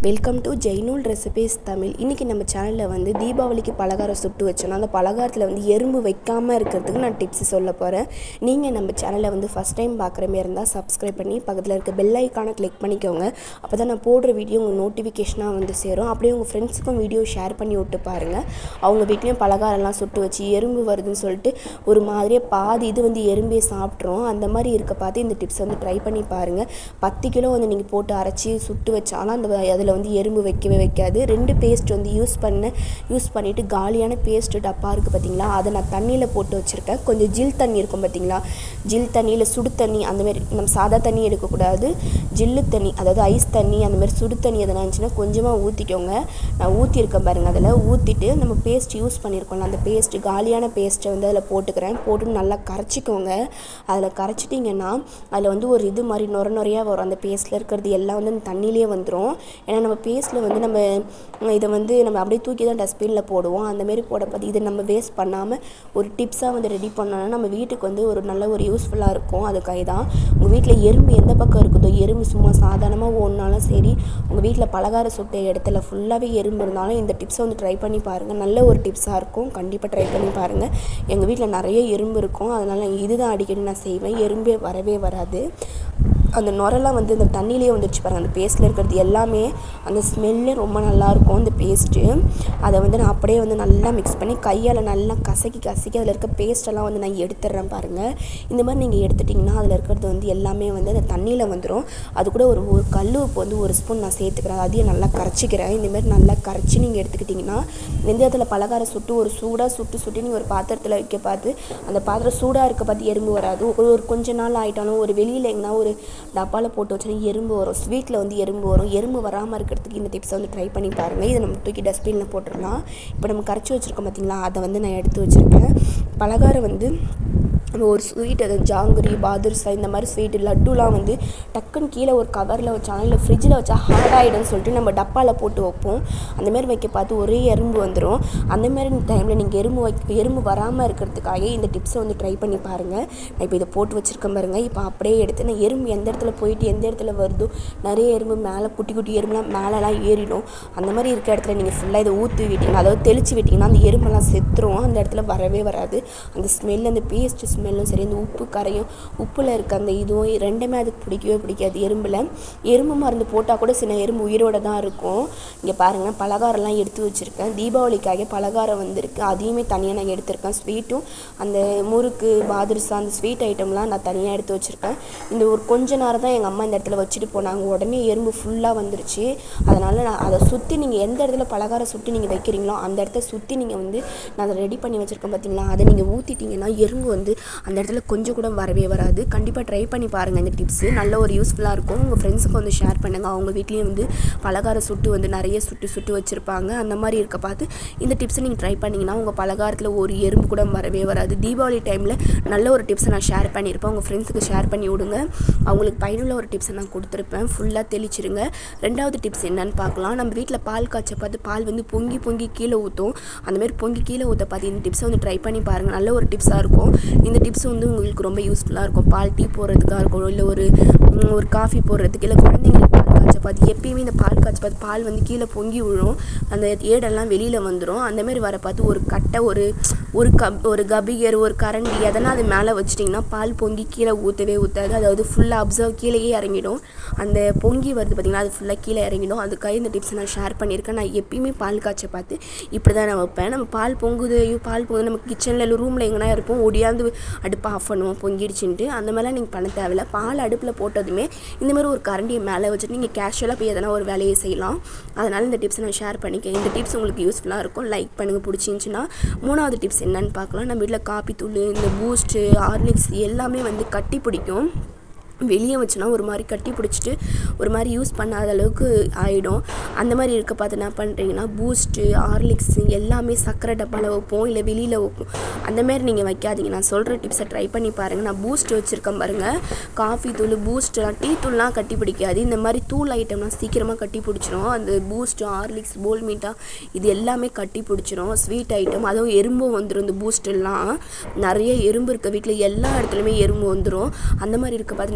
welcome to Jainul recipes Tamil இன்றைக்கி நம்ம சேனலில் வந்து தீபாவளிக்கு பலகாரம் சுட்டு வச்சோன்னா அந்த பலகாரத்தில் வந்து எறும்பு வைக்காமல் இருக்கிறதுக்கு நான் டிப்ஸ் சொல்ல போகிறேன் நீங்கள் நம்ம சேனலை வந்து ஃபஸ்ட் டைம் பார்க்குற மாதிரி இருந்தால் சப்ஸ்கிரைப் பண்ணி பக்கத்தில் இருக்க பெல் ஐக்கானை கிளிக் பண்ணிக்கோங்க அப்போ தான் நான் போடுற வீடியோ உங்கள் நோட்டிஃபிகேஷனாக வந்து சேரும் அப்படியே உங்கள் ஃப்ரெண்ட்ஸுக்கும் வீடியோ ஷேர் பண்ணி விட்டு பாருங்கள் அவங்க வீட்லேயும் பலகாரம்லாம் சுட்டு வச்சு எறும்பு வருதுன்னு சொல்லிட்டு ஒரு மாதிரியே பாதி இது வந்து எறும்பே சாப்பிட்றோம் அந்த மாதிரி இருக்க பார்த்து இந்த டிப்ஸ் வந்து ட்ரை பண்ணி பாருங்கள் பத்து கிலோ வந்து நீங்கள் போட்டு அரைச்சி சுட்டு வச்சாலும் அந்த அதில் வந்து எறும்பு வைக்கவே வைக்காது ரெண்டு பேஸ்ட் வந்து யூஸ் பண்ண யூஸ் பண்ணிவிட்டு காலியான பேஸ்ட் டப்பா இருக்குது பார்த்தீங்களா அதை நான் தண்ணியில் போட்டு வச்சுருக்கேன் கொஞ்சம் ஜில் தண்ணி இருக்கும் பார்த்தீங்களா ஜில் தண்ணியில் சுடு தண்ணி அந்தமாரி நம்ம சாதா தண்ணி எடுக்கக்கூடாது ஜில்லு தண்ணி அதாவது ஐஸ் தண்ணி அந்த மாதிரி சுடு தண்ணி எதனா இருந்துச்சுன்னா கொஞ்சமாக ஊற்றிக்கோங்க நான் ஊற்றிருக்கேன் பாருங்கள் அதில் ஊற்றிட்டு நம்ம பேஸ்ட் யூஸ் பண்ணியிருக்கோம்ல அந்த பேஸ்ட்டு காலியான பேஸ்ட்டை வந்து அதில் போட்டுக்கிறேன் போட்டு நல்லா கரைச்சிக்கோங்க அதில் கரைச்சிட்டிங்கன்னா அதில் வந்து ஒரு இது மாதிரி நுர நுறையாக வரும் அந்த பேஸ்ட்டில் இருக்கிறது எல்லாம் வந்து அந்த தண்ணியிலே வந்துடும் ஏன்னா நம்ம பேஸ்ட்டில் வந்து நம்ம இதை வந்து நம்ம அப்படியே தூக்கி தான் டஸ்ட்பினில் போடுவோம் அந்தமாரி போட பார்த்து இதை நம்ம வேஸ்ட் பண்ணாமல் ஒரு டிப்ஸாக வந்து ரெடி பண்ணோன்னா நம்ம வீட்டுக்கு வந்து ஒரு நல்ல ஒரு யூஸ்ஃபுல்லாக இருக்கும் அதுக்காக தான் உங்கள் வீட்டில் எறும்பு எந்த பக்கம் இருக்குதோ எறும்பு சும்மா சாதாரணமாக ஓடினாலும் சரி உங்கள் வீட்டில் பலகார சுட்ட இடத்துல ஃபுல்லாகவே எறும்பு இருந்தாலும் இந்த டிப்ஸை வந்து ட்ரை பண்ணி பாருங்கள் நல்ல ஒரு டிப்ஸாக இருக்கும் கண்டிப்பாக ட்ரை பண்ணி பாருங்கள் எங்கள் வீட்டில் நிறைய எறும்பு இருக்கும் அதனால் இதுதான் அடிக்கடி நான் செய்வேன் எறும்பே வரவே வராது அந்த நுரெல்லாம் வந்து இந்த தண்ணியிலே வந்துடுச்சு பாருங்கள் அந்த பேஸ்ட்டில் இருக்கிறது எல்லாமே அந்த ஸ்மெல்லே ரொம்ப நல்லாயிருக்கும் அந்த பேஸ்ட்டு அதை வந்து நான் அப்படியே வந்து நல்லா மிக்ஸ் பண்ணி கையால் நல்லா கசக்கி கசக்கி அதில் இருக்க பேஸ்ட்டெல்லாம் வந்து நான் எடுத்துடுறேன் பாருங்கள் இந்த மாதிரி நீங்கள் எடுத்துட்டிங்கன்னா அதில் இருக்கிறது வந்து எல்லாமே வந்து அந்த தண்ணியில் வந்துடும் அது கூட ஒரு ஒரு கல் உப்பு வந்து ஒரு ஸ்பூன் நான் சேர்த்துக்கிறேன் அதையும் நல்லா கரைச்சிக்கிறேன் இந்தமாரி நல்லா கரைச்சி நீங்கள் எடுத்துக்கிட்டிங்கன்னா வெந்தயத்தில் பலகாரம் சுட்டு ஒரு சூடாக சுட்டு சுட்டு நீங்கள் ஒரு பாத்திரத்தில் வைக்க பார்த்து அந்த பாத்திரம் சூடாக இருக்க பார்த்து எறும்பு வராது ஒரு ஒரு கொஞ்ச நாள் ஆகிட்டாலும் ஒரு வெளியில் எங்கன்னா ஒரு டப்பாவில் போட்டு வச்சோன்னா எறும்பு வரும் ஸ்வீட்டில் வந்து எறும்பு வரும் எறும்பு வராமல் இருக்கிறதுக்கு இந்த டிப்ஸை வந்து ட்ரை பண்ணி பாருங்கள் இதை நம்ம தூக்கி டஸ்ட்பினில் போட்டுடலாம் இப்போ நம்ம கரைச்சி வச்சுருக்கோம் பார்த்தீங்களா அதை வந்து நான் எடுத்து வச்சுருக்கேன் பலகாரம் வந்து நம்ம ஒரு ஸ்வீட் அது ஜாங்கிரி பாதுர்சா இந்த மாதிரி ஸ்வீட்டு லட்டுலாம் வந்து டக்குன்னு கீழே ஒரு கவரில் வச்சாலும் இல்லை ஃப்ரிட்ஜில் வச்சா ஹார்ட் ஆகிடும்னு சொல்லிட்டு நம்ம டப்பாவில் போட்டு வைப்போம் அந்தமாரி வைக்க பார்த்து ஒரே எறும்பு வந்துடும் அந்தமாரி டைமில் நீங்கள் எறும்பு வைக்க எறும்பு வராமல் இருக்கிறதுக்காக இந்த டிப்ஸை வந்து ட்ரை பண்ணி பாருங்கள் நான் இப்போ இதை போட்டு வச்சுருக்கேன் பாருங்கள் இப்போ அப்படியே எடுத்து நான் எறும்பு எந்த இடத்துல போயிட்டு எந்த இடத்துல வருதோ நிறைய எறும்பு மேலே குட்டி குட்டி எறும்புலாம் மேலெலாம் ஏறிடும் அந்த மாதிரி இருக்க இடத்துல நீங்கள் ஃபுல்லாக இதை ஊற்றி விட்டிங்கன்னா அதாவது தெளித்து விட்டிங்கன்னா அந்த எறும்பெல்லாம் செத்துரும் அந்த இடத்துல வரவே வராது அந்த ஸ்மெல் அந்த பேஸ்ட் ஸ்மெல்லும் சரி அந்த உப்பு கரையும் உப்பில் இருக்க அந்த இதுவும் ரெண்டுமே அதுக்கு பிடிக்கவே பிடிக்காது எறும்பில் எறும்பு மருந்து போட்டால் கூட சில எறும்பு உயிரோட தான் இருக்கும் இங்கே பாருங்கள் பலகாரம்லாம் எடுத்து வச்சுருக்கேன் தீபாவளிக்காக பலகாரம் வந்திருக்கு அதையுமே தனியாக நான் எடுத்திருக்கேன் ஸ்வீட்டும் அந்த முறுக்கு பாதுர்சா அந்த ஸ்வீட் ஐட்டம்லாம் நான் தனியாக எடுத்து வச்சுருக்கேன் இந்த ஒரு கொஞ்ச நேரம் தான் எங்கள் அம்மா இந்த இடத்துல வச்சுட்டு போனாங்க உடனே எறும்பு ஃபுல்லாக வந்துருச்சு அதனால் நான் அதை சுற்றி நீங்கள் எந்த இடத்துல பலகாரம் சுற்றி நீங்கள் வைக்கிறீங்களோ அந்த இடத்த சுற்றி நீங்கள் வந்து நான் அதை ரெடி பண்ணி வச்சுருக்கேன் பார்த்தீங்களா அதை நீங்கள் ஊற்றிட்டீங்கன்னா எறும்பு வந்து அந்த இடத்துல கொஞ்சம் கூட வரவே வராது கண்டிப்பாக ட்ரை பண்ணி பாருங்கள் இந்த டிப்ஸு நல்ல ஒரு யூஸ்ஃபுல்லாக இருக்கும் உங்கள் ஃப்ரெண்ட்ஸுக்கு வந்து ஷேர் பண்ணுங்கள் அவங்க வீட்லேயும் வந்து பலகாரம் சுட்டு வந்து நிறைய சுட்டு சுட்டு வச்சுருப்பாங்க அந்த மாதிரி இருக்க பார்த்து இந்த டிப்ஸை நீங்கள் ட்ரை பண்ணிங்கன்னா உங்கள் பலகாரத்தில் ஒரு எறும்பு கூட வரவே வராது தீபாவளி டைமில் நல்ல ஒரு டிப்ஸை நான் ஷேர் பண்ணியிருப்பேன் உங்கள் ஃப்ரெண்ட்ஸுக்கு ஷேர் பண்ணி விடுங்க அவங்களுக்கு பயனுள்ள ஒரு டிப்ஸை நான் கொடுத்துருப்பேன் ஃபுல்லாக தெளிச்சிருங்க ரெண்டாவது டிப்ஸ் என்னன்னு பார்க்கலாம் நம்ம வீட்டில் பால் காய்ச்ச பார்த்து பால் வந்து பொங்கி பொங்கி கீழே ஊற்றும் அந்தமாரி பொங்கி கீழே ஊற்ற பார்த்து இந்த டிப்ஸை வந்து ட்ரை பண்ணி பாருங்கள் நல்ல ஒரு டிப்ஸாக இருக்கும் இந்த டிப்ஸ் வந்து உங்களுக்கு ரொம்ப யூஸ்ஃபுல்லாக இருக்கும் பால் டீ போடுறதுக்காக இருக்கும் இல்லை ஒரு ஒரு காஃபி போடுறதுக்கு இல்லை குழந்தைங்களுக்கு பால் காய்ச்ச பார்த்து எப்பயுமே இந்த பால் காய்ச்ச பார்த்து பால் வந்து கீழே பொங்கி விழும் அந்த ஏடெல்லாம் வெளியில் வந்துடும் அந்தமாரி வர பார்த்து ஒரு கட்டை ஒரு ஒரு கப் ஒரு கபிகர் ஒரு கரண்டி எதனா அது மேலே வச்சிட்டிங்கன்னா பால் பொங்கி கீழே ஊற்றவே ஊற்றாது அதாவது ஃபுல்லாக அப்சர்வ் கீழேயே இறங்கிடும் அந்த பொங்கி வருது பார்த்திங்கன்னா அது ஃபுல்லாக கீழே இறங்கிடும் அதுக்காக இந்த டிப்ஸை நான் ஷேர் பண்ணியிருக்கேன் நான் எப்பயுமே பால் காய்ச்ச பார்த்து இப்படி தான் நான் வைப்பேன் நம்ம பால் பொங்குது ஐயோ பால் பொங்குது நம்ம கிச்சனில் இல்லை ரூமில் எங்கன்னா இருப்போம் ஒடியாந்து அடுப்பை ஆஃப் பண்ணுவோம் பொங்கிடுச்சுன்ட்டு அந்த மாதிரிலாம் நீங்கள் பண்ண தேவையில்ல பால் அடுப்பில் போட்டதுமே இந்தமாதிரி ஒரு கரண்டியை மேலே வச்சுட்டு நீங்கள் கேஷுவலாக போய் எதனா ஒரு வேலையை செய்யலாம் அதனால் இந்த டிப்ஸை நான் ஷேர் பண்ணிக்கேன் இந்த டிப்ஸ் உங்களுக்கு யூஸ்ஃபுல்லாக இருக்கும் லைக் பண்ணுங்கள் பிடிச்சிருந்துச்சின்னா மூணாவது டிப்ஸ் என்னன்னு பார்க்கலாம் நம்ம வீட்டில் காப்பி தூள் இந்த பூஸ்ட்டு ஹார்லிக்ஸ் எல்லாமே வந்து கட்டி பிடிக்கும் வெளியே வச்சுனா ஒரு மாதிரி கட்டி பிடிச்சிட்டு ஒரு மாதிரி யூஸ் பண்ணாத அளவுக்கு ஆகிடும் அந்த மாதிரி இருக்க பார்த்து என்ன பண்ணுறீங்கன்னா பூஸ்ட்டு ஹார்லிக்ஸு எல்லாமே சர்க்கரை டப்பாவில் வைப்போம் இல்லை வெளியில் வைப்போம் அந்தமாரி நீங்கள் வைக்காதீங்க நான் சொல்கிற டிப்ஸை ட்ரை பண்ணி பாருங்கள் நான் பூஸ்ட் வச்சுருக்கேன் பாருங்கள் காஃபி தூள் பூஸ்ட்லாம் டீ தூள்லாம் கட்டி பிடிக்காது இந்த மாதிரி தூள் ஐட்டம்லாம் சீக்கிரமாக கட்டி பிடிச்சிரும் அந்த பூஸ்ட்டு ஹார்லிக்ஸ் போல்மீட்டா இது எல்லாமே கட்டி பிடிச்சிரும் ஸ்வீட் ஐட்டம் அதுவும் எறும்பும் வந்துடும் இந்த பூஸ்டெல்லாம் நிறைய எறும்பு இருக்க வீட்டில் எல்லா இடத்துலையுமே எறும்பு வந்துடும் அந்த மாதிரி இருக்க பார்த்து நீங்கள்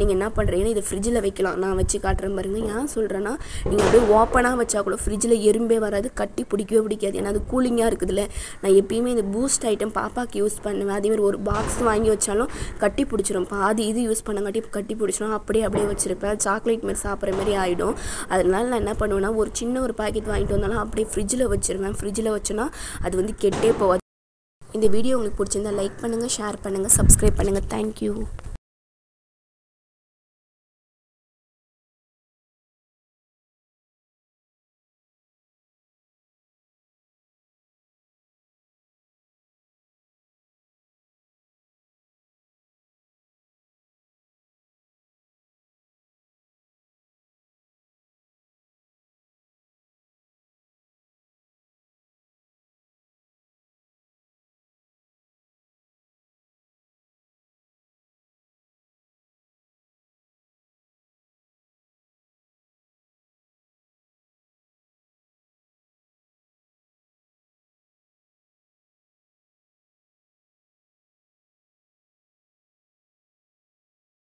நீங்கள் என்ன பண்ணுறீங்கன்னா இதை ஃப்ரிட்ஜில் வைக்கலாம் நான் வச்சு காட்டுறேன் பாருங்க ஏன் சொல்கிறேன்னா நீங்கள் அப்படியே ஓப்பனாக வச்சா கூட ஃப்ரிட்ஜில் எறும்பே வராது கட்டி பிடிக்கவே பிடிக்காது ஏன்னா அது கூலிங்காக இருக்குதுல்ல நான் எப்பயுமே இந்த பூஸ்ட் ஐட்டம் பாப்பாக்கு யூஸ் பண்ணுவேன் அதேமாதிரி ஒரு பாக்ஸ் வாங்கி வச்சாலும் கட்டி பிடிச்சிரும் பாதி இது யூஸ் பண்ணங்காட்டி கட்டி பிடிச்சிரும் அப்படியே அப்படியே வச்சுருப்பேன் சாக்லேட் மாதிரி சாப்பிட்ற மாதிரி ஆகிடும் அதனால நான் என்ன பண்ணுவேன்னா ஒரு சின்ன ஒரு பாக்கெட் வாங்கிட்டு வந்தாலும் அப்படியே ஃப்ரிட்ஜில் வச்சுருவேன் ஃப்ரிட்ஜில் வச்சோன்னா அது வந்து கெட்டே போகாது இந்த வீடியோ உங்களுக்கு பிடிச்சிருந்தா லைக் பண்ணுங்கள் ஷேர் பண்ணுங்கள் சப்ஸ்கிரைப் பண்ணுங்கள் தேங்க்யூ